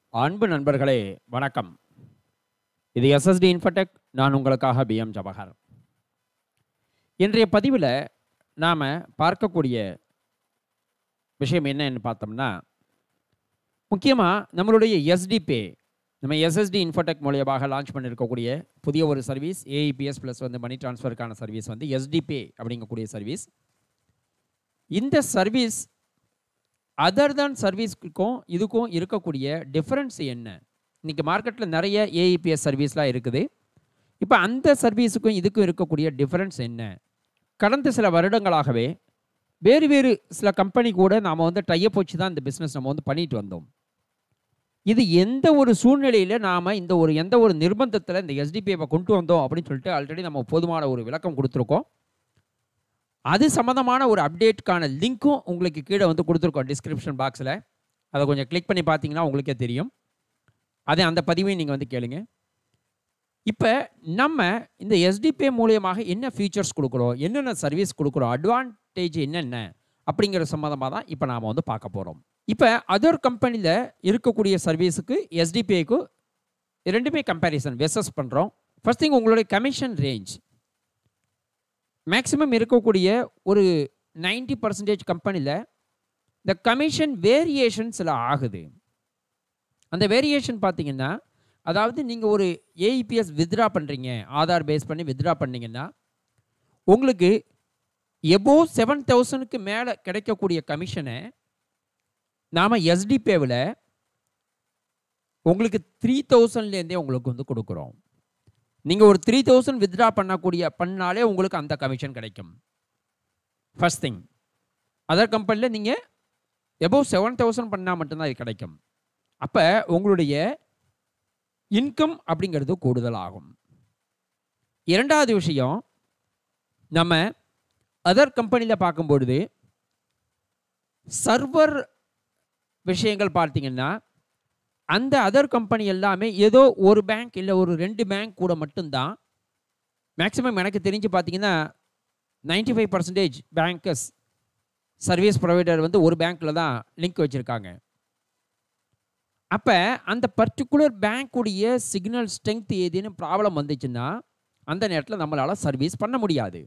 அன்பு நண்பர்களே வணக்கம் இது எஸ்எஸ்டி இன்ஃபடெக் நான் உங்களுக்காக பிஎம் ஜவஹர் இன்றைய பதிவில் நாம் பார்க்கக்கூடிய விஷயம் என்னன்னு பார்த்தோம்னா முக்கியமாக நம்மளுடைய எஸ்டிபே நம்ம எஸ்எஸ்டி இன்ஃபோடெக் மூலியமாக லான்ச் பண்ணியிருக்கக்கூடிய புதிய ஒரு சர்வீஸ் ஏஇபிஎஸ் ப்ளஸ் வந்து மணி ட்ரான்ஸ்ஃபருக்கான சர்வீஸ் வந்து எஸ்டிபே அப்படிங்கக்கூடிய சர்வீஸ் இந்த சர்வீஸ் அதர் தான் சர்வீஸ்க்கும் இதுக்கும் இருக்கக்கூடிய டிஃப்ரென்ஸ் என்ன இன்றைக்கி மார்க்கெட்டில் நிறைய ஏஇபிஎஸ் சர்வீஸ்லாம் இருக்குது இப்போ அந்த சர்வீஸுக்கும் இதுக்கும் இருக்கக்கூடிய டிஃப்ரென்ஸ் என்ன கடந்த சில வருடங்களாகவே வேறு வேறு சில கம்பெனி கூட நாம் வந்து டையப் வச்சு தான் இந்த பிஸ்னஸ் நம்ம வந்து பண்ணிட்டு வந்தோம் இது எந்த ஒரு சூழ்நிலையில் நாம் இந்த ஒரு எந்த ஒரு நிர்பந்தத்தில் இந்த எஸ்டிபிஐவை கொண்டு வந்தோம் அப்படின்னு சொல்லிட்டு ஆல்ரெடி நம்ம போதுமான ஒரு விளக்கம் கொடுத்துருக்கோம் அது சம்மந்தமான ஒரு அப்டேட்டுக்கான லிங்க்கும் உங்களுக்கு கீழே வந்து கொடுத்துருக்கோம் டிஸ்கிரிப்ஷன் பாக்ஸில் அதை கொஞ்சம் கிளிக் பண்ணி பார்த்தீங்கன்னா உங்களுக்கே தெரியும் அதே அந்த பதிவையும் நீங்கள் வந்து கேளுங்க இப்போ நம்ம இந்த எஸ்டிபே மூலியமாக என்ன ஃபீச்சர்ஸ் கொடுக்குறோம் என்னென்ன சர்வீஸ் கொடுக்குறோம் அட்வான்டேஜ் என்னென்ன அப்படிங்கிற சம்மந்தமாக தான் இப்போ நாம் வந்து பார்க்க போகிறோம் இப்போ அதர் கம்பெனியில் இருக்கக்கூடிய சர்வீஸுக்கு எஸ்டிபிஐக்கு ரெண்டுமே கம்பேரிசன் வெசஸ் பண்ணுறோம் ஃபர்ஸ்ட் திங் உங்களுடைய கமிஷன் ரேஞ்ச் மேக்ஸிமம் இருக்கக்கூடிய ஒரு நைன்டி பர்சன்டேஜ் கம்பெனியில் இந்த கமிஷன் வேரியேஷன் சில ஆகுது அந்த வேரியேஷன் பார்த்தீங்கன்னா அதாவது நீங்கள் ஒரு ஏஇபிஎஸ் வித்ரா பண்ணுறீங்க ஆதார் பேஸ் பண்ணி வித்ரா பண்ணீங்கன்னா உங்களுக்கு எபோ செவன் தௌசண்ட்க்கு மேலே கிடைக்கக்கூடிய கமிஷனை நாம் எஸ்டிபேவில் உங்களுக்கு த்ரீ தௌசண்ட்லேருந்தே உங்களுக்கு வந்து கொடுக்குறோம் நீங்கள் ஒரு த்ரீ தௌசண்ட் வித்ட்ரா பண்ணக்கூடிய பண்ணாலே உங்களுக்கு அந்த கமிஷன் கிடைக்கும் ஃபர்ஸ்ட் திங் அதர் கம்பெனியில் நீங்கள் எபோவ் செவன் தௌசண்ட் பண்ணால் மட்டும்தான் இது கிடைக்கும் அப்போ உங்களுடைய இன்கம் அப்படிங்கிறது கூடுதலாகும் இரண்டாவது விஷயம் நம்ம அதர் கம்பெனியில் பார்க்கும்பொழுது சர்வர் விஷயங்கள் பார்த்தீங்கன்னா அந்த அதர் கம்பெனி எல்லாமே ஏதோ ஒரு பேங்க் இல்லை ஒரு ரெண்டு பேங்க் கூட மட்டும்தான் மேக்ஸிமம் எனக்கு தெரிஞ்சு பார்த்தீங்கன்னா ninety five percentage bankers service provider வந்து ஒரு பேங்க்கில் தான் லிங்க் வச்சுருக்காங்க அப்போ அந்த பர்டிகுலர் பேங்க்குடைய சிக்னல் ஸ்ட்ரென்த் ஏதேனும் ப்ராப்ளம் வந்துச்சுன்னா அந்த நேரத்தில் நம்மளால் சர்வீஸ் பண்ண முடியாது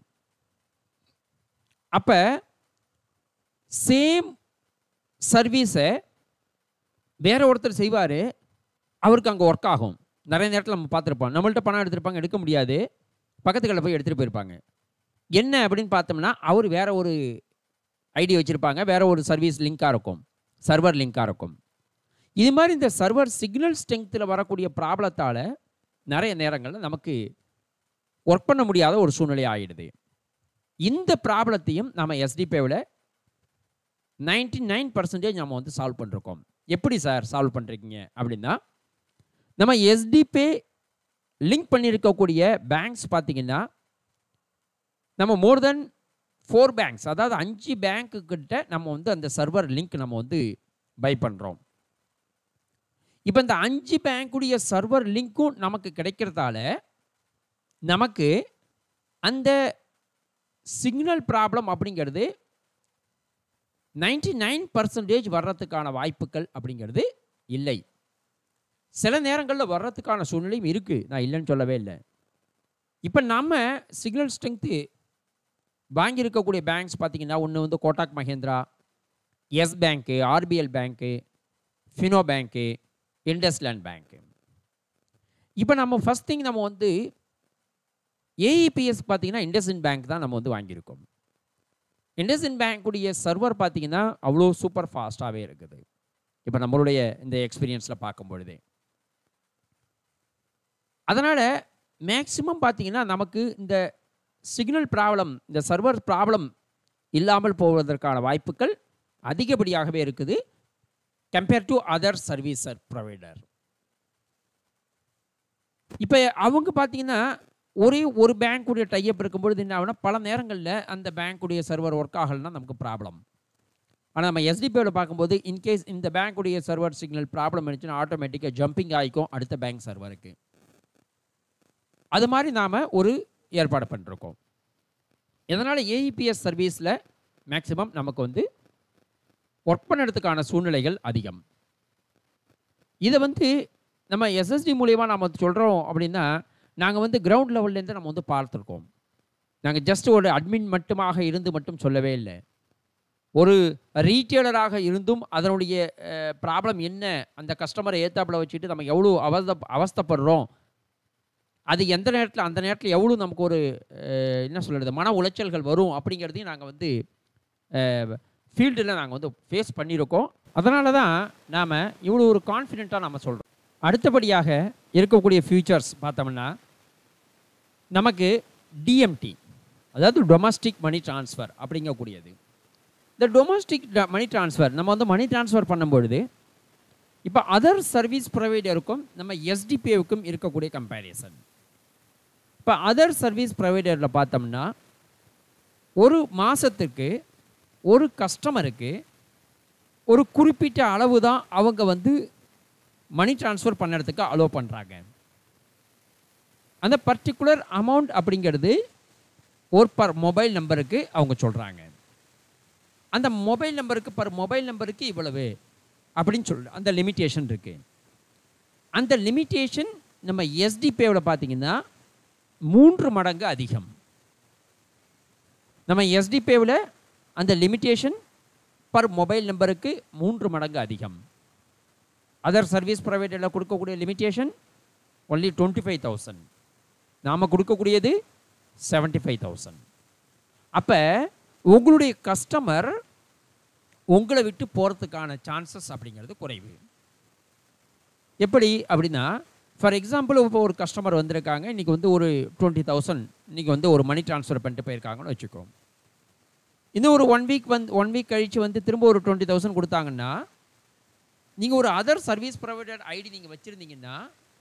அப்போ சேம் சர்வீஸை வேற ஒருத்தர் செய்வார் அவருக்கு அங்கே ஒர்க் ஆகும் நிறைய நேரத்தில் நம்ம பார்த்துருப்போம் நம்மள்ட்ட பணம் எடுத்திருப்பாங்க எடுக்க முடியாது பக்கத்து கடையில் போய் எடுத்துகிட்டு போயிருப்பாங்க என்ன அப்படின்னு பார்த்தோம்னா அவர் வேற ஒரு ஐடி வச்சுருப்பாங்க வேற ஒரு சர்வீஸ் லிங்காக இருக்கும் சர்வர் லிங்காக இருக்கும் இது மாதிரி இந்த சர்வர் சிக்னல் ஸ்ட்ரென்த்தில் வரக்கூடிய ப்ராப்ளத்தால் நிறைய நேரங்களில் நமக்கு ஒர்க் பண்ண முடியாத ஒரு சூழ்நிலை ஆகிடுது இந்த ப்ராப்ளத்தையும் நம்ம எஸ்டிபேவில் நைன்டி நைன் பர்சன்டேஜ் நம்ம வந்து சால்வ் பண்ணிருக்கோம் எப்படி சார் சால்வ் பண்ணுறீங்க அப்படின்னா நம்ம எஸ்டிபே லிங்க் பண்ணியிருக்கக்கூடிய பேங்க்ஸ் பார்த்தீங்கன்னா நம்ம மோர் தென் ஃபோர் பேங்க்ஸ் அதாவது அஞ்சு பேங்க்கு கிட்ட நம்ம வந்து அந்த சர்வர் லிங்க் நம்ம வந்து பை பண்ணுறோம் இப்போ இந்த அஞ்சு பேங்க்குடைய சர்வர் லிங்க்கும் நமக்கு கிடைக்கிறதால நமக்கு அந்த சிக்னல் ப்ராப்ளம் அப்படிங்கிறது நைன்டி நைன் பர்சன்டேஜ் வர்றதுக்கான வாய்ப்புகள் அப்படிங்கிறது இல்லை சில நேரங்களில் வர்றதுக்கான சூழ்நிலையும் இருக்குது நான் இல்லைன்னு சொல்லவே இல்லை இப்போ நம்ம சிக்னல் ஸ்ட்ரென்த்து வாங்கியிருக்கக்கூடிய பேங்க்ஸ் பார்த்தீங்கன்னா ஒன்று வந்து Kotak Mahindra Yes bank RBL bank Fino bank IndusInd bank இப்போ நம்ம ஃபஸ்ட் திங் நம்ம வந்து ஏஇபிஎஸ் பார்த்தீங்கன்னா இண்டஸ்இன் பேங்க் தான் நம்ம வந்து வாங்கியிருக்கோம் இண்டஸ்இன் பேங்க்குடைய சர்வர் பார்த்தீங்கன்னா அவ்வளோ சூப்பர் ஃபாஸ்ட்டாகவே இருக்குது இப்போ நம்மளுடைய இந்த எக்ஸ்பீரியன்ஸில் பார்க்கும் பொழுதே அதனால் மேக்ஸிமம் பார்த்தீங்கன்னா நமக்கு இந்த சிக்னல் ப்ராப்ளம் இந்த சர்வர் ப்ராப்ளம் இல்லாமல் போவதற்கான வாய்ப்புகள் அதிகப்படியாகவே இருக்குது compare to other service provider இப்போ அவங்க பார்த்தீங்கன்னா ஒரே ஒரு பேங்க்குடைய டைப் இருக்கும்பொழுது என்ன ஆகுனா பல நேரங்களில் அந்த பேங்க்குடைய சர்வர் ஒர்க் ஆகலைன்னா நமக்கு ப்ராப்ளம் ஆனால் நம்ம எஸ்டிபியோட பார்க்கும்போது இன்கேஸ் இந்த பேங்க்குடைய சர்வர் சிக்னல் ப்ராப்ளம் இருந்துச்சுன்னா ஆட்டோமேட்டிக்காக ஜம்பிங் ஆகிக்கும் அடுத்த பேங்க் சர்வருக்கு அது மாதிரி நாம் ஒரு ஏற்பாடு பண்ணிருக்கோம் இதனால் ஏஇபிஎஸ் சர்வீஸில் மேக்ஸிமம் நமக்கு வந்து ஒர்க் பண்ணுறதுக்கான சூழ்நிலைகள் அதிகம் இதை வந்து நம்ம எஸ்எஸ்டி மூலியமா நாம் சொல்கிறோம் அப்படின்னா நாங்கள் வந்து கிரவுண்ட் லெவல்லேருந்து நம்ம வந்து பார்த்துருக்கோம் நாங்கள் ஜஸ்ட் ஒரு அட்மின் மட்டுமாக இருந்து மட்டும் சொல்லவே இல்லை ஒரு ரீட்டெயிலராக இருந்தும் அதனுடைய ப்ராப்ளம் என்ன அந்த கஸ்டமரை ஏத்தாப்புல வச்சுட்டு நம்ம எவ்வளோ அவஸ்த அவஸ்தைப்படுறோம் அது எந்த நேரத்தில் அந்த நேரத்தில் எவ்வளோ நமக்கு ஒரு அஹ், என்ன சொல்கிறது மன உளைச்சல்கள் வரும் அப்படிங்கிறதையும் நாங்கள் வந்து ஃபீல்டில் நாங்கள் வந்து ஃபேஸ் பண்ணியிருக்கோம் அதனால தான் நாம் இவ்வளோ ஒரு கான்ஃபிடென்ட்டாக நம்ம சொல்கிறோம் அடுத்தபடியாக இருக்கக்கூடிய ஃபியூச்சர்ஸ் பார்த்தோம்னா நமக்கு டிஎம்டி அதாவது டொமஸ்டிக் மணி ட்ரான்ஸ்ஃபர் அப்படிங்கக்கூடியது இந்த டொமஸ்டிக் மணி ட்ரான்ஸ்ஃபர் நம்ம வந்து மணி ட்ரான்ஸ்ஃபர் பண்ணும்பொழுது இப்போ அதர் சர்வீஸ் ப்ரொவைடருக்கும் நம்ம எஸ்டிபிஏவுக்கும் இருக்கக்கூடிய கம்பேரிசன் இப்போ அதர் சர்வீஸ் ப்ரொவைடரில் பார்த்தோம்னா ஒரு மாதத்துக்கு ஒரு கஸ்டமருக்கு ஒரு குறிப்பிட்ட அளவு தான் அவங்க வந்து மணி ட்ரான்ஸ்ஃபர் பண்ணுறதுக்கு அலோவ் பண்ணுறாங்க அந்த பர்டிகுலர் அமௌண்ட் அப்படிங்கிறது ஒரு பர் மொபைல் நம்பருக்கு அவங்க சொல்கிறாங்க அந்த மொபைல் நம்பருக்கு பர் மொபைல் நம்பருக்கு இவ்வளவு அப்படின்னு சொல்லு அந்த லிமிட்டேஷன் இருக்கு அந்த லிமிட்டேஷன் நம்ம எஸ்டிபேவில் பார்த்தீங்கன்னா மூன்று மடங்கு அதிகம் நம்ம எஸ்டிபேவில் அந்த லிமிட்டேஷன் பர் மொபைல் நம்பருக்கு மூன்று மடங்கு அதிகம் அதர் சர்வீஸ் ப்ரொவைடரில் கொடுக்கக்கூடிய limitation only twenty five thousand நாம் கொடுக்கக்கூடியது செவன்ட்டி ஃபைவ் தௌசண்ட் அப்போ உங்களுடைய கஸ்டமர் உங்களை விட்டு போகிறதுக்கான சான்சஸ் அப்படிங்கிறது குறைவு எப்படி அப்படின்னா ஃபார் எக்ஸாம்பிள் இப்போ ஒரு கஸ்டமர் வந்திருக்காங்க இன்றைக்கி வந்து ஒரு டுவெண்ட்டி தௌசண்ட் இன்றைக்கி வந்து ஒரு மணி ட்ரான்ஸ்ஃபர் பண்ணிட்டு போயிருக்காங்கன்னு வச்சுக்கோ இன்னும் ஒரு ஒன் வீக் வந்து ஒன் வீக் கழித்து வந்து திரும்ப ஒரு டுவெண்ட்டி தௌசண்ட் கொடுத்தாங்கன்னா நீங்கள் ஒரு அதர் சர்வீஸ் ப்ரொவைடர் ஐடி நீங்கள் வச்சுருந்தீங்கன்னா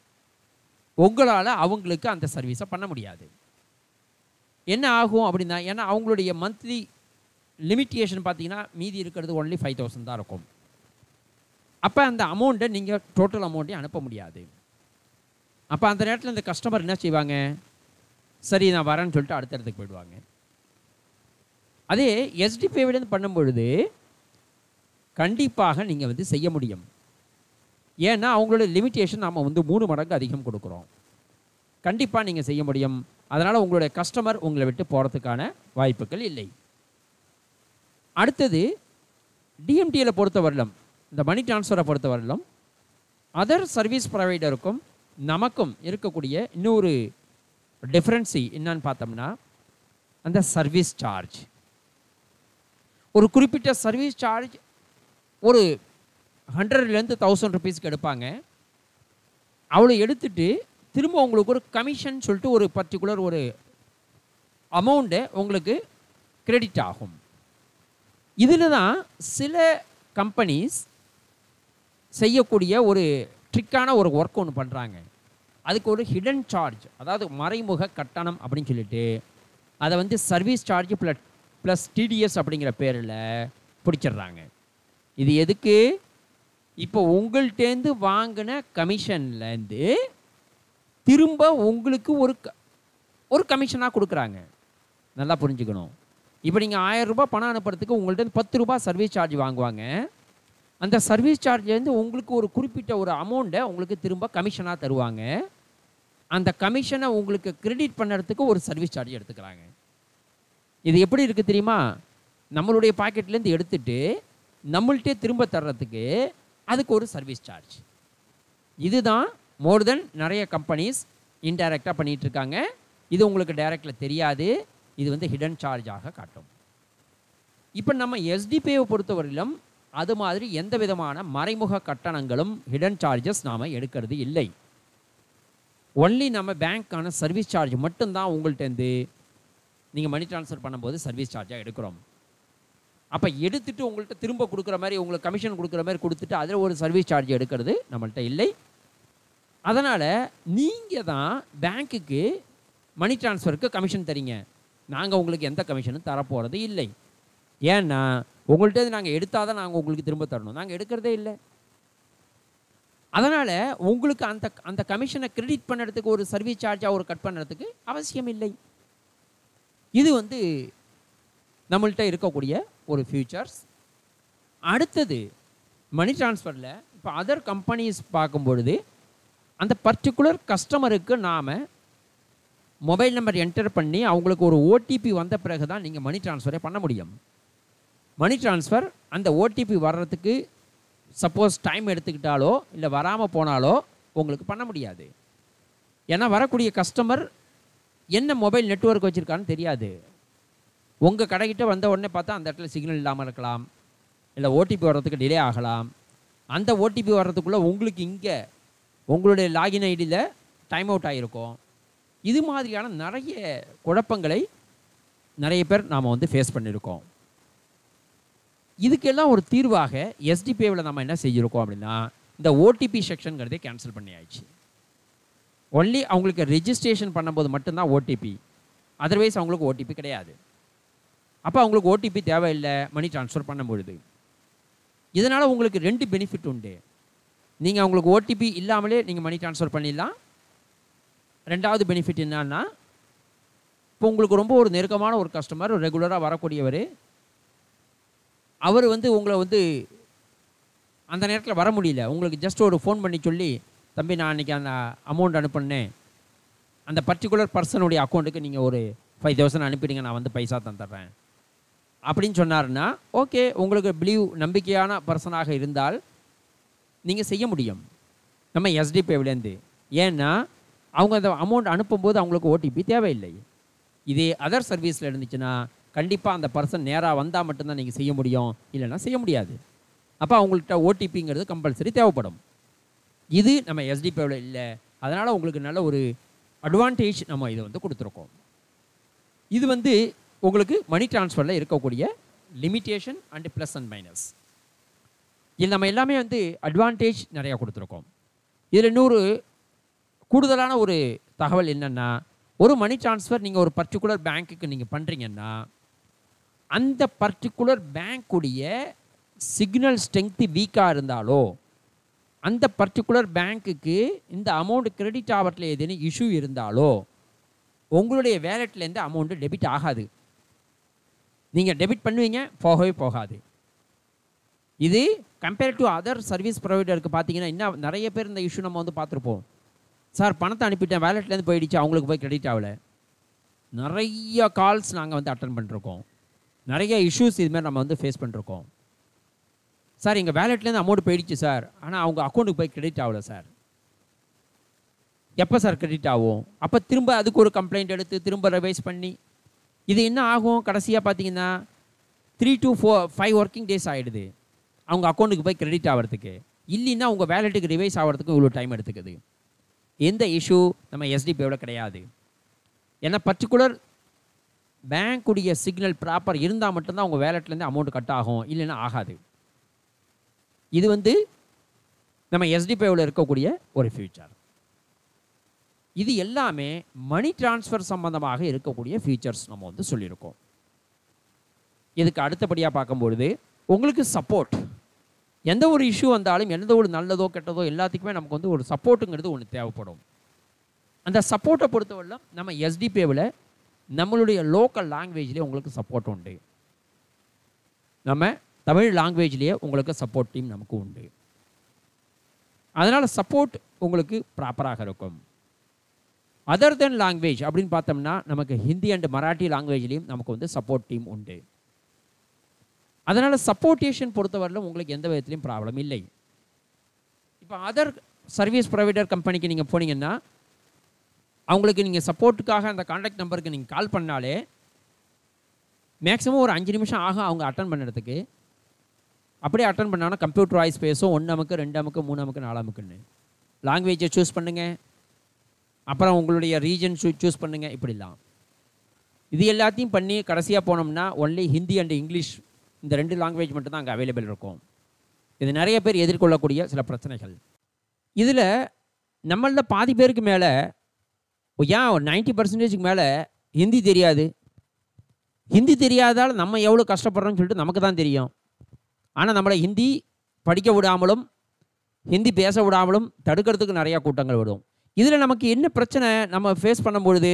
உங்களால் அவங்களுக்கு அந்த சர்வீஸை பண்ண முடியாது என்ன ஆகும் அப்படின்னா ஏன்னா அவங்களுடைய மந்த்லி லிமிட்டேஷன் பார்த்தீங்கன்னா மீதி இருக்கிறது ஒன்லி ஃபைவ் தௌசண்ட் தான் இருக்கும் அப்போ அந்த அமௌண்ட்டை நீங்கள் டோட்டல் அமௌண்ட்டையும் அனுப்ப முடியாது அப்போ அந்த நேரத்தில் இந்த கஸ்டமர் என்ன செய்வாங்க சரி நான் வரேன்னு சொல்லிட்டு அடுத்த இடத்துக்கு போயிடுவாங்க அதே எஸ்டி பேவிலேருந்து பண்ணும்பொழுது கண்டிப்பாக நீங்கள் வந்து செய்ய முடியும் ஏன்னா அவங்களோட லிமிட்டேஷன் நாம் வந்து மூணு மடங்கு அதிகம் கொடுக்குறோம் கண்டிப்பாக நீங்கள் செய்ய முடியும் அதனால் உங்களுடைய கஸ்டமர் உங்களை விட்டு போகிறதுக்கான வாய்ப்புகள் இல்லை அடுத்தது டிஎம்டியில் பொறுத்தவரையிலும் இந்த மணி டிரான்ஸ்ஃபரை பொறுத்தவரையிலும் அதர் சர்வீஸ் ப்ரொவைடருக்கும் நமக்கும் இருக்கக்கூடிய இன்னொரு டிஃப்ரென்ஸி என்னன்னு பார்த்தோம்னா அந்த சர்வீஸ் சார்ஜ் ஒரு குறிப்பிட்ட சர்வீஸ் சார்ஜ் ஒரு ஹண்ட்ரட்லேருந்து தௌசண்ட் ருபீஸ்க்கு எடுப்பாங்க அவ்வளோ எடுத்துட்டு திரும்ப உங்களுக்கு ஒரு கமிஷன் சொல்லிட்டு ஒரு பர்டிகுலர் ஒரு அமௌண்ட்டு உங்களுக்கு கிரெடிட் ஆகும் இதில் தான் சில கம்பெனிஸ் செய்யக்கூடிய ஒரு ட்ரிக்கான ஒரு ஒர்க் ஒன்று பண்ணுறாங்க அதுக்கு ஒரு ஹிடன் சார்ஜ் அதாவது மறைமுக கட்டணம் அப்படின்னு சொல்லிட்டு அதை வந்து service charge plus plus TDS அப்படிங்கிற பேரில் பிடிச்சிடுறாங்க இது எதுக்கு இப்போ உங்கள்கிட்டேருந்து வாங்கின கமிஷன்லேருந்து திரும்ப உங்களுக்கு ஒரு க- ஒரு கமிஷனாக கொடுக்குறாங்க நல்லா புரிஞ்சுக்கணும் இப்போ நீங்கள் ஆயிரம் ரூபாய் பணம் அனுப்புறதுக்கு உங்கள்ட்ட பத்து ரூபாய் சர்வீஸ் சார்ஜ் வாங்குவாங்க அந்த சர்வீஸ் சார்ஜ்லேருந்து உங்களுக்கு ஒரு குறிப்பிட்ட ஒரு அமௌண்ட்டை உங்களுக்கு திரும்ப கமிஷனாக தருவாங்க அந்த கமிஷனை உங்களுக்கு கிரெடிட் பண்ணுறதுக்கு ஒரு சர்வீஸ் சார்ஜ் எடுத்துக்கிறாங்க இது எப்படி இருக்குது தெரியுமா நம்மளுடைய பாக்கெட்லேருந்து எடுத்துட்டு நம்மள்ட்டே திரும்ப தர்றதுக்கு அதுக்கு ஒரு சர்வீஸ் சார்ஜ் இதுதான் மோர் தென் நிறைய கம்பெனிஸ் இன்டைரக்டாக பண்ணிட்டு இருக்காங்க இது உங்களுக்கு டைரக்டில் தெரியாது இது வந்து ஹிடன் சார்ஜாக காட்டும் இப்போ நம்ம எஸ்டிபியை பொறுத்தவரையிலும் அது மாதிரி எந்த விதமான மறைமுக கட்டணங்களும் ஹிடன் சார்ஜஸ் நாம் எடுக்கிறது இல்லை ஒன்லி நம்ம பேங்க்கான சர்வீஸ் சார்ஜ் மட்டும்தான் உங்கள்கிட்டேருந்து நீங்கள் மணி ட்ரான்ஸ்ஃபர் பண்ணும்போது சர்வீஸ் சார்ஜாக எடுக்கிறோம் அப்போ எடுத்துட்டு உங்கள்கிட்ட திரும்ப கொடுக்குற மாதிரி உங்களுக்கு கமிஷன் கொடுக்குற மாதிரி கொடுத்துட்டு அதில் ஒரு சர்வீஸ் சார்ஜ் எடுக்கிறது நம்மள்ட்ட இல்லை அதனால் நீங்கள் தான் பேங்க்குக்கு மணி ட்ரான்ஸ்ஃபருக்கு கமிஷன் தரீங்க நாங்கள் உங்களுக்கு எந்த கமிஷனும் தரப்போகிறது இல்லை ஏன்னா உங்கள்கிட்ட நாங்கள் எடுத்தால் தான் நாங்கள் உங்களுக்கு திரும்ப தரணும் நாங்கள் எடுக்கிறதே இல்லை அதனால் உங்களுக்கு அந்த அந்த கமிஷனை கிரெடிட் பண்ணுறதுக்கு ஒரு சர்வீஸ் சார்ஜாக ஒரு கட் பண்ணுறதுக்கு அவசியம் இல்லை இது வந்து நம்மள்ட்ட இருக்கக்கூடிய ஒரு ஃபியூச்சர்ஸ் அடுத்தது மணி ட்ரான்ஸ்ஃபரில் இப்போ இப்போ அதர் கம்பெனிஸ் பார்க்கும்பொழுது அந்த பர்டிகுலர் கஸ்டமருக்கு நாம் மொபைல் நம்பர் என்டர் பண்ணி அவங்களுக்கு ஒரு ஓடிபி வந்த பிறகு தான் நீங்கள் மணி ட்ரான்ஸ்ஃபரே பண்ண முடியும் மணி ட்ரான்ஸ்ஃபர் அந்த ஓடிபி வர்றதுக்கு சப்போஸ் டைம் எடுத்துக்கிட்டாலோ இல்லை வராமல் போனாலோ உங்களுக்கு பண்ண முடியாது ஏன்னா வரக்கூடிய கஸ்டமர் என்ன மொபைல் நெட்வொர்க் வச்சுருக்கான்னு தெரியாது உங்கள் கடைக்கிட்ட வந்த உடனே பார்த்தா அந்த இடத்துல சிக்னல் இல்லாமல் இருக்கலாம் இல்லை ஓடிபி வர்றதுக்கு டிலே ஆகலாம் அந்த ஓடிபி வர்றதுக்குள்ளே உங்களுக்கு இங்கே உங்களுடைய லாகின் ஐடியில் டைம் அவுட் ஆகிருக்கும் இது மாதிரியான நிறைய குழப்பங்களை நிறைய பேர் நாம் வந்து ஃபேஸ் பண்ணியிருக்கோம் இதுக்கெல்லாம் ஒரு தீர்வாக எஸ்டிபிஏவில் நம்ம என்ன செஞ்சுருக்கோம் அப்படின்னா இந்த ஓடிபி செக்ஷனுங்கிறதே கேன்சல் பண்ணியாச்சு ஒன்லி அவங்களுக்கு ரெஜிஸ்ட்ரேஷன் பண்ணும்போது மட்டும்தான் ஓடிபி அதர்வைஸ் அவங்களுக்கு ஓடிபி கிடையாது அப்போ அவங்களுக்கு ஓடிபி தேவையில்லை மணி ட்ரான்ஸ்ஃபர் பண்ணும் பொழுது இதனால் உங்களுக்கு ரெண்டு பெனிஃபிட் உண்டு நீங்கள் அவங்களுக்கு ஓடிபி இல்லாமலே நீங்கள் மணி ட்ரான்ஸ்ஃபர் பண்ணிடலாம் ரெண்டாவது பெனிஃபிட் என்னன்னா இப்போ உங்களுக்கு ரொம்ப ஒரு நெருக்கமான ஒரு கஸ்டமர் ரெகுலராக வரக்கூடியவர் அவர் வந்து உங்களை வந்து அந்த நேரத்தில் வர முடியல உங்களுக்கு ஜஸ்ட் ஒரு ஃபோன் பண்ணி சொல்லி தம்பி நான் அன்றைக்கி அந்த அமௌண்ட் அனுப்புனேன் அந்த பர்டிகுலர் பர்சனுடைய அக்கௌண்ட்டுக்கு நீங்கள் ஒரு ஃபைவ் தௌசண்ட் அனுப்பிடுங்க நான் வந்து பைசா தந்துடுறேன் அப்படின்னு சொன்னாருன்னா ஓகே உங்களுக்கு பிலீவ் நம்பிக்கையான பர்சனாக இருந்தால் நீங்கள் செய்ய முடியும் நம்ம எஸ்டிபிவிலேருந்து ஏன்னா அவங்க அந்த அமௌண்ட் அனுப்பும்போது அவங்களுக்கு ஓடிபி தேவையில்லை இதே அதர் சர்வீஸில் இருந்துச்சுன்னா கண்டிப்பாக அந்த பர்சன் நேராக வந்தால் மட்டும்தான் நீங்கள் செய்ய முடியும் இல்லைன்னா செய்ய முடியாது அப்போ அவங்கள்ட்ட ஓடிபிங்கிறது கம்பல்சரி தேவைப்படும் இது நம்ம எஸ்டிபியில் இல்லை அதனால் உங்களுக்கு நல்ல ஒரு அட்வான்டேஜ் நம்ம இதை வந்து கொடுத்துருக்கோம் இது வந்து உங்களுக்கு மணி ட்ரான்ஸ்ஃபரில் இருக்கக்கூடிய limitation and plus and minus இதில் நம்ம எல்லாமே வந்து அட்வான்டேஜ் நிறையா கொடுத்துருக்கோம் இதில் இன்னொரு கூடுதலான ஒரு தகவல் என்னென்னா ஒரு மணி ட்ரான்ஸ்ஃபர் நீங்கள் ஒரு பர்டிகுலர் பேங்க்குக்கு நீங்கள் பண்ணுறீங்கன்னா அந்த பர்டிகுலர் பேங்க்குடைய சிக்னல் ஸ்ட்ரென்த்து வீக்காக இருந்தாலோ அந்த பர்டிகுலர் பேங்க்குக்கு இந்த அமௌண்ட் கிரெடிட் ஆகிறதுல ஏதேனும் இஷ்யூ இருந்தாலோ உங்களுடைய வேலெட்லேருந்து அமௌண்ட்டு டெபிட் ஆகாது நீங்கள் டெபிட் பண்ணுவீங்க போகவே போகாது இது கம்பேர் டு அதர் சர்வீஸ் ப்ரொவைடருக்கு பார்த்தீங்கன்னா இன்னும் நிறைய பேர் இந்த இஷ்யூ நம்ம வந்து பார்த்துருப்போம் சார் பணத்தை அனுப்பிட்டேன் வேலெட்லேருந்து போயிடுச்சு அவங்களுக்கு போய் கிரெடிட் ஆகலை நிறைய கால்ஸ் நாங்கள் வந்து அட்டன் பண்ணிருக்கோம் நிறைய இஷ்யூஸ் இதுமாதிரி நம்ம வந்து ஃபேஸ் பண்ணிருக்கோம் சார் எங்கள் வேலெட்லேருந்து அமௌண்ட் போயிடுச்சு சார் ஆனால் அவங்க அக்கௌண்ட்டுக்கு போய் கிரெடிட் ஆகலை சார் எப்போ சார் கிரெடிட் ஆகும் அப்போ திரும்ப அதுக்கு ஒரு கம்ப்ளைண்ட் எடுத்து திரும்ப ரிவைஸ் பண்ணி இது என்ன ஆகும் கடைசியாக பார்த்தீங்கன்னா three to four five working days ஆகிடுது அவங்க அக்கௌண்ட்டுக்கு போய் கிரெடிட் ஆகிறதுக்கு இல்லைன்னா உங்கள் வேலெட்டுக்கு ரிவைஸ் ஆகிறதுக்கு இவ்வளோ டைம் எடுத்துக்குது எந்த இஷ்யூ நம்ம எஸ்டிபியோட கிடையாது ஏன்னா பர்டிகுலர் பேங்க்குடைய சிக்னல் ப்ராப்பர் இருந்தால் மட்டும்தான் உங்கள் வேலெட்லேருந்து அமௌண்ட் கட் ஆகும் இல்லைன்னா ஆகாது இது வந்து நம்ம எஸ்டிபிஐவில் இருக்கக்கூடிய ஒரு ஃபியூச்சர் இது எல்லாமே மணி டிரான்ஸ்ஃபர் சம்பந்தமாக இருக்கக்கூடிய ஃபீச்சர்ஸ் நம்ம வந்து சொல்லியிருக்கோம் இதுக்கு அடுத்தபடியாக பார்க்கும்பொழுது உங்களுக்கு சப்போர்ட் எந்த ஒரு இஷ்யூ வந்தாலும் எந்த ஒரு நல்லதோ கெட்டதோ எல்லாத்துக்குமே நமக்கு வந்து ஒரு சப்போர்ட்டுங்கிறது ஒன்று தேவைப்படும் அந்த சப்போர்ட்டை பொறுத்தவரையிலும் நம்ம எஸ்டிபிஏவில் நம்மளுடைய லோக்கல் லாங்குவேஜ்லேயே உங்களுக்கு சப்போர்ட் உண்டு நம்ம தமிழ் லாங்குவேஜ்லேயே உங்களுக்கு சப்போர்ட் டீம் நமக்கு உண்டு அதனால் சப்போர்ட் உங்களுக்கு ப்ராப்பராக இருக்கும் அதர் தென் லாங்குவேஜ் அப்படின்னு பார்த்தோம்னா நமக்கு ஹிந்தி அண்ட் மராட்டி லாங்குவேஜ்லேயும் நமக்கு வந்து சப்போர்ட் டீம் உண்டு அதனால் சப்போர்ட்டேஷன் பொறுத்தவரையிலும் உங்களுக்கு எந்த விதத்துலையும் ப்ராப்ளம் இல்லை இப்போ அதர் சர்வீஸ் ப்ரொவைடர் கம்பெனிக்கு நீங்கள் போனீங்கன்னா அவங்களுக்கு நீங்கள் சப்போர்ட்டுக்காக அந்த காண்டாக்ட் நம்பருக்கு நீங்கள் கால் பண்ணாலே மேக்ஸிமம் ஒரு அஞ்சு நிமிஷம் ஆகும் அவங்க அட்டன் பண்ணுறதுக்கு அப்படியே அட்டன் பண்ணாங்கன்னா கம்ப்யூட்டர் வாய்ஸ் பேசும் ஒன்று அமுக்கு ரெண்டு அமுக்கு மூணு அமுக்கு நாலு அமுக்குன்னு லாங்குவேஜை சூஸ் பண்ணுங்கள் அப்புறம் உங்களுடைய ரீஜன் சூ சூஸ் பண்ணுங்கள் இப்படிலாம் இது எல்லாத்தையும் பண்ணி கடைசியாக போனோம்னா ஒன்லி ஹிந்தி அண்ட் இங்கிலீஷ் இந்த ரெண்டு லாங்குவேஜ் மட்டும்தான் அங்கே அவைலபிள் இருக்கும் இது நிறைய பேர் எதிர்கொள்ளக்கூடிய சில பிரச்சனைகள் இதில் நம்மளில் பாதி பேருக்கு மேலே ஏன் ஒரு நைன்ட்டி பர்சன்டேஜுக்கு மேலே ஹிந்தி தெரியாது ஹிந்தி தெரியாதால் நம்ம எவ்வளோ கஷ்டப்படுறோம்னு சொல்லிட்டு நமக்கு தான் தெரியும் ஆனால் நம்மளை ஹிந்தி படிக்க விடாமலும் ஹிந்தி பேச விடாமலும் தடுக்கிறதுக்கு நிறையா கூட்டங்கள் விடும் இதில் நமக்கு என்ன பிரச்சனை நம்ம ஃபேஸ் பண்ணும்பொழுது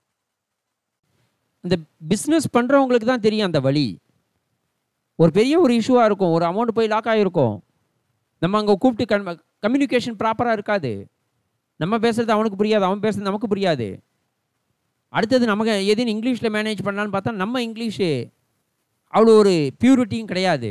இந்த பிஸ்னஸ் பண்ணுறவங்களுக்கு தான் தெரியும் அந்த வழி ஒரு பெரிய ஒரு இஷ்யூவாக இருக்கும் ஒரு அமௌண்ட் போய் லாக் ஆகிருக்கும் நம்ம அங்கே கூப்பிட்டு கன் கம்யூனிகேஷன் ப்ராப்பராக இருக்காது நம்ம பேசுறது அவனுக்கு புரியாது அவன் பேசுறது நமக்கு புரியாது அடுத்தது நமக்கு எதுன்னு இங்கிலீஷில் மேனேஜ் பண்ணலான்னு பார்த்தா நம்ம இங்கிலீஷு அவ்வளோ ஒரு பியூரிட்டியும் கிடையாது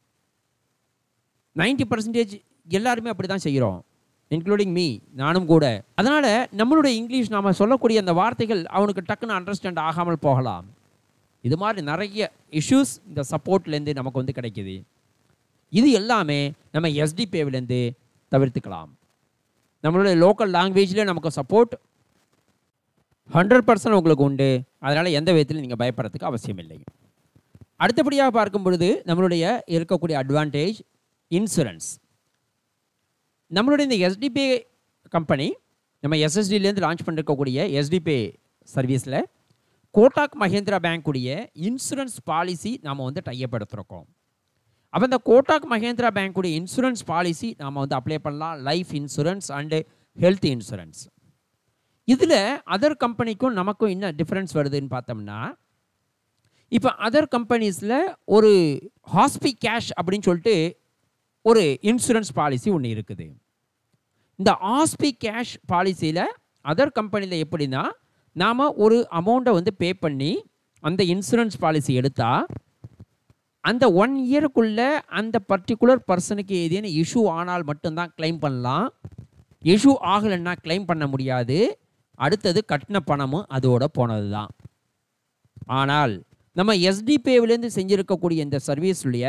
நைன்டி பர்சன்டேஜ் எல்லாருமே அப்படி தான் செய்கிறோம் இன்க்ளூடிங் மீ நானும் கூட அதனால் நம்மளுடைய இங்கிலீஷ் நாம் சொல்லக்கூடிய அந்த வார்த்தைகள் அவனுக்கு டக்குன்னு அண்டர்ஸ்டாண்ட் ஆகாமல் போகலாம் இது மாதிரி நிறைய இஷ்யூஸ் இந்த சப்போர்ட்லேருந்து நமக்கு வந்து கிடைக்குது இது எல்லாமே நம்ம எஸ்டிபேவிலேருந்து தவிர்த்துக்கலாம் நம்மளுடைய லோக்கல் லாங்குவேஜில் நமக்கு சப்போர்ட் ஹண்ட்ரட் பர்சன்ட் உங்களுக்கு உண்டு அதனால் எந்த விதத்திலும் நீங்கள் பயப்படுறதுக்கு அவசியம் இல்லை அடுத்தபடியாக பார்க்கும் பொழுது நம்மளுடைய இருக்கக்கூடிய அட்வான்டேஜ் இன்சூரன்ஸ் நம்மளுடைய இந்த எஸ்டிபே கம்பெனி நம்ம எஸ்எஸ்டிலேருந்து லான்ச் பண்ணிருக்கக்கூடிய எஸ்டிபே சர்வீஸில் கோட்டாக் மஹேந்திரா பேங்க்குடைய இன்சூரன்ஸ் பாலிசி நாம் வந்து டையப்படுத்திருக்கோம் அப்போ இந்த கோட்டாக் மஹேந்திரா பேங்க்குடைய இன்சூரன்ஸ் பாலிசி நாம் வந்து அப்ளை பண்ணலாம் life insurance and health insurance இதில் அதர் கம்பெனிக்கும் நமக்கும் என்ன டிஃப்ரென்ஸ் வருதுன்னு பார்த்தோம்னா இப்போ அதர் கம்பெனிஸில் ஒரு ஹாஸ்பி கேஷ் அப்படின்னு சொல்லிட்டு ஒரு இன்சூரன்ஸ் பாலிசி ஒன்று இருக்குது இந்த ஆஸ்பி கேஷ் பாலிசியில் அதர் கம்பெனியில் எப்படின்னா நாம் ஒரு அமௌண்ட்டை வந்து பே பண்ணி அந்த இன்சூரன்ஸ் பாலிசி எடுத்தால் அந்த ஒன் இயருக்குள்ளே அந்த பர்டிகுலர் பர்சனுக்கு ஏதேனும் இஷ்யூ ஆனால் மட்டும்தான் கிளைம் பண்ணலாம் இஷ்யூ ஆகலைன்னா கிளைம் பண்ண முடியாது அடுத்தது கட்டின பணமும் அதோட போனது தான் ஆனால் நம்ம எஸ்டிபேவிலேருந்து செஞ்சுருக்கக்கூடிய இந்த சர்வீஸுடைய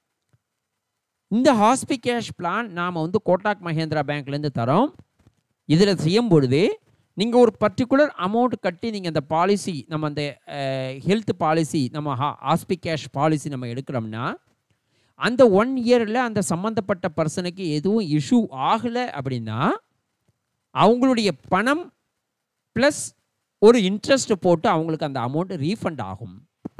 இந்த ஹாஸ்பி கேஷ் பிளான் நாம் வந்து கோட்டாக் மஹேந்திரா பேங்க்லேருந்து தரோம் இதில் செய்யும் பொழுது நீங்கள் ஒரு பர்டிகுலர் அமௌண்ட் கட்டி நீங்கள் அந்த பாலிசி நம்ம அந்த ஹெல்த் பாலிசி நம்ம ஹா ஹாஸ்பி கேஷ் பாலிசி நம்ம எடுக்கிறோம்னா அந்த ஒன் இயரில் அந்த சம்மந்தப்பட்ட பர்சனுக்கு எதுவும் இஷ்யூ ஆகலை அப்படின்னா அவங்களுடைய பணம் ப்ளஸ் ஒரு இன்ட்ரெஸ்ட் போட்டு அவங்களுக்கு அந்த அமௌண்ட் ரீஃபண்ட் ஆகும்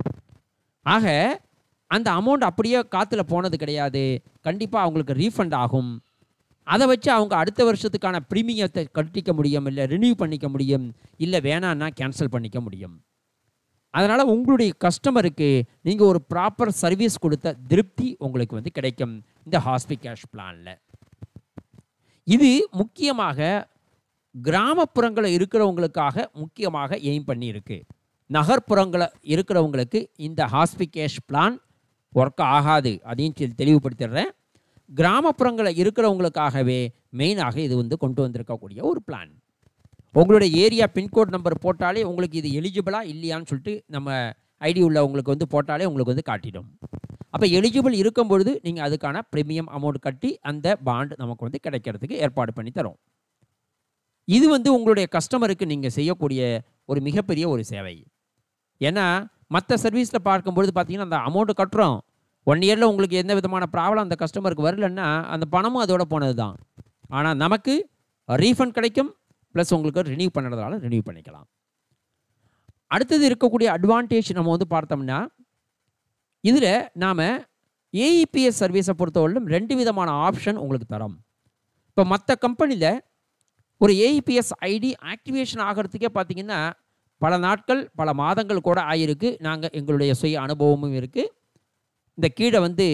ஆக அந்த அமௌண்ட் அப்படியே காற்றுல போனது கிடையாது கண்டிப்பாக அவங்களுக்கு ரீஃபண்ட் ஆகும் அதை வச்சு அவங்க அடுத்த வருஷத்துக்கான ப்ரீமியத்தை கட்டிக்க முடியும் இல்லை ரினியூ பண்ணிக்க முடியும் இல்லை வேணான்னா கேன்சல் பண்ணிக்க முடியும் அதனால் உங்களுடைய கஸ்டமருக்கு நீங்கள் ஒரு ப்ராப்பர் சர்வீஸ் கொடுத்த திருப்தி உங்களுக்கு வந்து கிடைக்கும் இந்த ஹாஸ்பி கேஷ் பிளானில் இது முக்கியமாக கிராமப்புறங்களில் இருக்கிறவங்களுக்காக முக்கியமாக எய்ம் பண்ணி இருக்கு நகர்ப்புறங்களில் இருக்கிறவங்களுக்கு இந்த ஹாஸ்பி கேஷ் பிளான் ஒர்க் ஆகாது அதையும் தெ- தெளிவுபடுத்திடுறேன் கிராமப்புறங்களில் இருக்கிறவங்களுக்காகவே மெயினாக இது வந்து கொண்டு வந்திருக்கக்கூடிய ஒரு பிளான் உங்களுடைய ஏரியா பின்கோட் நம்பர் போட்டாலே உங்களுக்கு இது எலிஜிபிளா இல்லையான்னு சொல்லிட்டு நம்ம ஐடி உள்ளவங்களுக்கு வந்து போட்டாலே உங்களுக்கு வந்து காட்டிடும் அப்போ எலிஜிபிள் இருக்கும் பொழுது நீங்கள் அதுக்கான ப்ரீமியம் அமௌண்ட் கட்டி அந்த பாண்ட் நமக்கு வந்து கிடைக்கிறதுக்கு ஏற்பாடு பண்ணி தரோம் இது வந்து உங்களுடைய கஸ்டமருக்கு நீங்கள் செய்யக்கூடிய ஒரு மிகப்பெரிய ஒரு சேவை ஏன்னா மற்ற சர்வீஸில் பார்க்கும்பொழுது பார்த்தீங்கன்னா அந்த அமௌண்ட்டு கட்டுறோம் ஒன் இயரில் உங்களுக்கு எந்த விதமான ப்ராப்ளம் அந்த கஸ்டமருக்கு வரலன்னா அந்த பணமும் அதோட போனது தான் ஆனால் நமக்கு ரீஃபண்ட் கிடைக்கும் ப்ளஸ் உங்களுக்கு ரினியூ பண்ணுறதால ரினியூ பண்ணிக்கலாம் அடுத்தது இருக்கக்கூடிய அட்வான்டேஜ் நம்ம வந்து பார்த்தோம்னா இதில் நாம் ஏஇபிஎஸ் சர்வீஸை பொறுத்தவரையிலும் ரெண்டு விதமான ஆப்ஷன் உங்களுக்கு தரோம் இப்போ மற்ற கம்பெனியில் ஒரு ஏஇபிஎஸ் ஐடி ஆக்டிவேஷன் ஆகிறதுக்கே பார்த்தீங்கன்னா பல நாட்கள் பல மாதங்கள் கூட ஆகிருக்கு நாங்கள் எங்களுடைய சுய அனுபவமும் இருக்குது இந்த கீழே வந்து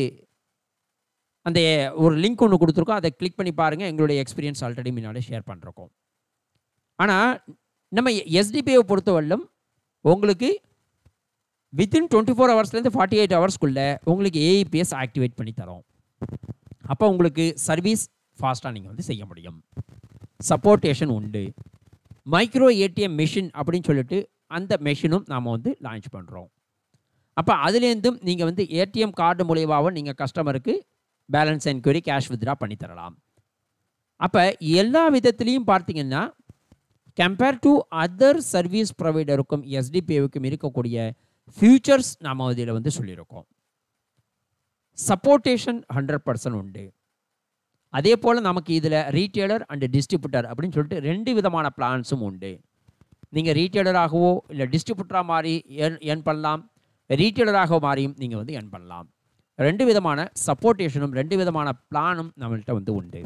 அந்த ஒரு லிங்க் ஒன்று கொடுத்துருக்கோம் அதை கிளிக் பண்ணி பாருங்கள் எங்களுடைய எக்ஸ்பீரியன்ஸ் ஆல்ரெடி முன்னாடி ஷேர் பண்ணுறோம் ஆனால் நம்ம எஸ்டிபிஐ பொறுத்தவரையிலும் உங்களுக்கு வித்தின் டுவெண்ட்டி ஃபோர் ஹவர்ஸ்லேருந்து ஃபார்ட்டி எயிட் ஹவர்ஸ்க்குள்ளே உங்களுக்கு ஏஇபிஎஸ் ஆக்டிவேட் பண்ணி தரோம் அப்போ உங்களுக்கு சர்வீஸ் ஃபாஸ்ட்டாக நீங்கள் வந்து செய்ய முடியும் சப்போர்ட்டேஷன் உண்டு மைக்ரோ ஏடிஎம் மெஷின் அப்படின்னு சொல்லிட்டு அந்த மெஷினும் நாம் வந்து லான்ச் பண்ணுறோம் அப்போ அதுலேருந்தும் நீங்கள் வந்து ஏடிஎம் கார்டு மூலியமாகவும் நீங்கள் கஸ்டமருக்கு பேலன்ஸ் என்கொயரி கேஷ் வித்ரா பண்ணி தரலாம் அப்போ எல்லா விதத்துலேயும் பார்த்தீங்கன்னா கம்பேர் டு அதர் சர்வீஸ் ப்ரொவைடருக்கும் எஸ்டிபிஏவுக்கும் இருக்கக்கூடிய ஃபியூச்சர்ஸ் நாம் இதில் வந்து சொல்லியிருக்கோம் சப்போர்ட்டேஷன் ஹண்ட்ரட் பர்சன்ட் உண்டு அதே போல் நமக்கு இதில் ரீட்டெய்லர் அண்ட் டிஸ்ட்ரிபியூட்டர் அப்படின்னு சொல்லிட்டு ரெண்டு விதமான பிளான்ஸும் உண்டு நீங்கள் ரீட்டெய்லராகவோ இல்லை டிஸ்ட்ரிபியூட்டராக மாறி ஏர்ன் ஏர்ன் பண்ணலாம் ரீட்டெய்லராக மாறியும் நீங்கள் வந்து ஏர்ன் பண்ணலாம் ரெண்டு விதமான சப்போர்ட்டேஷனும் ரெண்டு விதமான பிளானும் நம்மள்கிட்ட வந்து உண்டு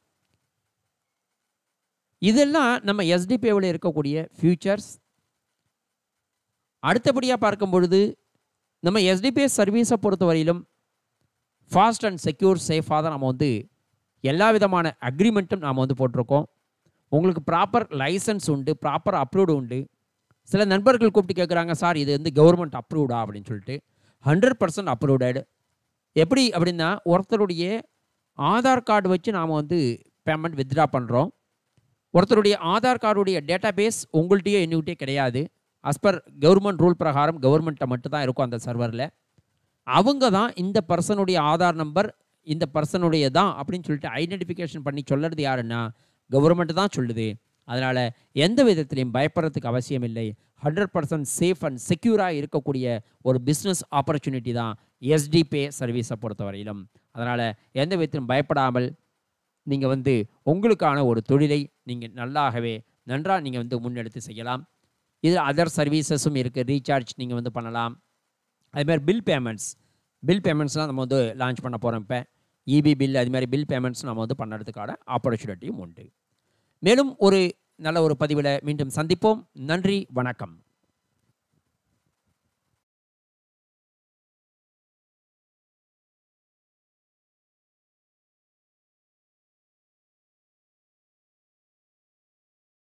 இதெல்லாம் நம்ம எஸ்டிபிஏவில் இருக்கக்கூடிய ஃபியூச்சர்ஸ் அடுத்தபடியாக பார்க்கும் பொழுது நம்ம எஸ்டிபிஎஸ் சர்வீஸை பொறுத்தவரையிலும் ஃபாஸ்ட் அண்ட் செக்யூர் சேஃபாக தான் நம்ம வந்து எல்லா விதமான அக்ரிமெண்ட்டும் நாம் வந்து போட்டிருக்கோம் உங்களுக்கு ப்ராப்பர் லைசன்ஸ் உண்டு ப்ராப்பர் அப்ரூவ்டு உண்டு சில நண்பர்கள் கூப்பிட்டு கேட்குறாங்க சார் இது வந்து கவர்மெண்ட் அப்ரூவ்டா அப்படின்னு சொல்லிட்டு ஹண்ட்ரட் பர்சன்ட் அப்ரூவ்டட் எப்படி அப்படின்னா ஒருத்தருடைய ஆதார் கார்டு வச்சு நாம் வந்து பேமெண்ட் வித்ட்ரா பண்ணுறோம் ஒருத்தருடைய ஆதார் கார்டுடைய டேட்டா பேஸ் உங்கள்கிட்டயோ என்கிட்டயே கிடையாது அஸ் பர் கவர்மெண்ட் ரூல் பிரகாரம் கவர்மெண்ட்டை மட்டும் தான் இருக்கும் அந்த சர்வரில் அவங்க தான் இந்த பர்சனுடைய ஆதார் நம்பர் இந்த பர்சனுடைய தான் அப்படின்னு சொல்லிட்டு ஐடென்டிஃபிகேஷன் பண்ணி சொல்கிறது யாருன்னா கவர்மெண்ட் தான் சொல்லுது அதனால் எந்த விதத்திலையும் பயப்படுறதுக்கு அவசியம் இல்லை ஹண்ட்ரட் பர்சன்ட் சேஃப் அண்ட் செக்யூராக இருக்கக்கூடிய ஒரு பிஸ்னஸ் ஆப்பர்ச்சுனிட்டி தான் எஸ்டி பே சர்வீஸை பொறுத்தவரையிலும் அதனால் எந்த விதத்திலும் பயப்படாமல் நீங்கள் வந்து உங்களுக்கான ஒரு தொழிலை நீங்கள் நல்லாகவே நன்றாக நீங்கள் வந்து முன்னெடுத்து செய்யலாம் இதில் அதர் சர்வீசஸும் இருக்குது ரீசார்ஜ் நீங்கள் வந்து பண்ணலாம் அதுமாதிரி பில் பேமெண்ட்ஸ் பில் பேமெண்ட்ஸ்லாம் நம்ம வந்து லான்ச் பண்ண போகிறோம் இப்போ இபி பில் அது மாதிரி பில் பேமெண்ட்ஸ் நம்ம வந்து பண்ணுறதுக்கான ஆப்பர்ச்சுனிட்டியும் உண்டு மேலும் ஒரு நல்ல ஒரு பதிவில் மீண்டும் சந்திப்போம் நன்றி வணக்கம்